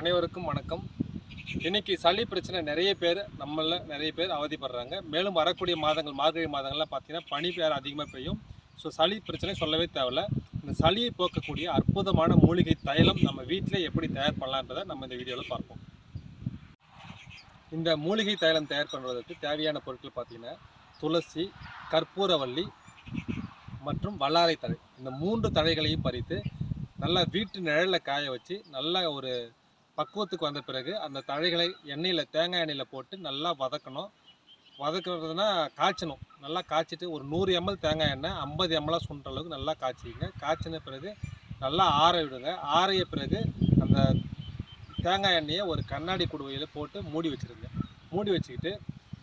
அனைவருக்கும் வணக்கம் இன்னைக்கு சளி பிரச்சனை நிறைய பேர் நம்மள நிறைய பேர் அவதிப்படுறாங்க மேலும் வரக்கூடிய மாதங்கள் மார்கழி மாதங்கள்லாம் பார்த்தீங்கன்னா பனி பேர் அதிகமாக பெய்யும் ஸோ சளி பிரச்சனை சொல்லவே தேவையில்ல இந்த சளியை போக்கக்கூடிய அற்புதமான மூலிகை தைலம் நம்ம வீட்டிலே எப்படி தயார் பண்ணலான்றதை நம்ம இந்த வீடியோவில் பார்ப்போம் இந்த மூலிகை தைலம் தயார் பண்ணுறதுக்கு தேவையான பொருட்கள் பார்த்தீங்கன்னா துளசி கற்பூரவள்ளி மற்றும் வல்லாரை தழை இந்த மூன்று தழைகளையும் பறித்து நல்லா வீட்டு நிழலில் காய வச்சு நல்லா ஒரு பக்குவத்துக்கு வந்த பிறகு அந்த தழைகளை எண்ணெயில் தேங்காய் எண்ணெயில் போட்டு நல்லா வதக்கணும் வதக்குறதுனா காய்ச்சணும் நல்லா காய்ச்சிட்டு ஒரு நூறு எம்எல் தேங்காய் எண்ணெய் ஐம்பது எம்எல்லாக சுண்டுற அளவுக்கு நல்லா காய்ச்சிங்க காய்ச்சின பிறகு நல்லா ஆற விடுங்க ஆறிய பிறகு அந்த தேங்காய் எண்ணெயை ஒரு கண்ணாடி குடுவையில் போட்டு மூடி வச்சிருங்க மூடி வச்சுக்கிட்டு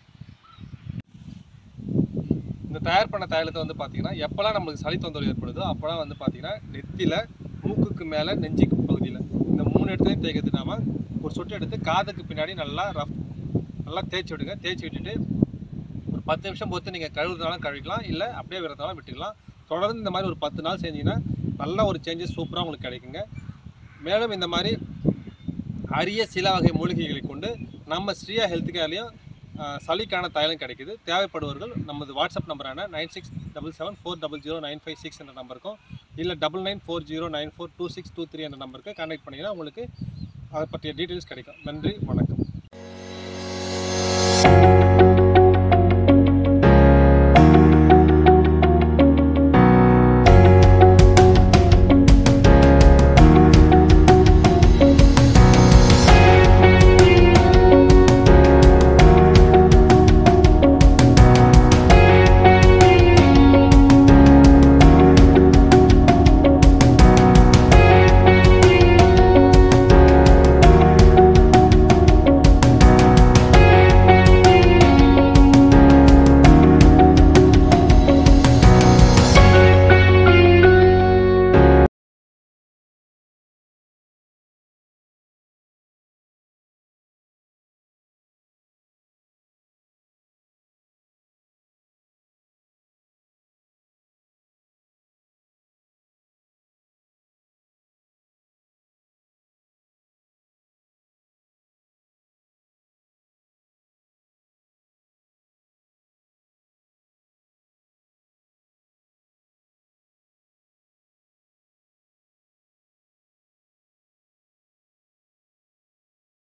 இந்த தயார் பண்ண தைலத்தை வந்து பார்த்தீங்கன்னா எப்போல்லாம் நம்மளுக்கு சளி தொந்தரவு ஏற்படுதோ அப்போல்லாம் வந்து பார்த்தீங்கன்னா நெத்தியில் மூக்குக்கு மேலே நெஞ்சுக்கு பகுதியில் இந்த மூணு இடத்துலையும் தேய்க்கிறது நாம ஒரு சொட்டு எடுத்து காதுக்கு பின்னாடி நல்லா ரஃப் நல்லா தேய்ச்சி விடுங்க தேய்ச்சி விட்டுட்டு ஒரு பத்து நிமிஷம் பொறுத்து நீங்கள் கழுவுறதுனாலும் கழுவிக்கலாம் இல்லை அப்படியே விடுறதுனாலும் விட்டுக்கலாம் தொடர்ந்து இந்த மாதிரி ஒரு பத்து நாள் செஞ்சீங்கன்னா நல்ல ஒரு சேஞ்சஸ் சூப்பராக உங்களுக்கு கிடைக்குங்க மேலும் இந்த மாதிரி அரிய சில வகை மூலிகைகளை கொண்டு நம்ம ஸ்ரீயா ஹெல்த் கேர்லேயும் சளிக்கான தைலம் கிடைக்குது தேவைப்படுவர்கள் நமது வாட்ஸ்அப் நம்பரான nine six double seven four double zero nine five six என்ற நம்பருக்கும் இல்லை double nine four zero nine four two six two three என்ற நம்பருக்கு கான்டாக்ட் பண்ணிங்கன்னா உங்களுக்கு அதை பற்றிய டீட்டெயில்ஸ் கிடைக்கும் நன்றி வணக்கம்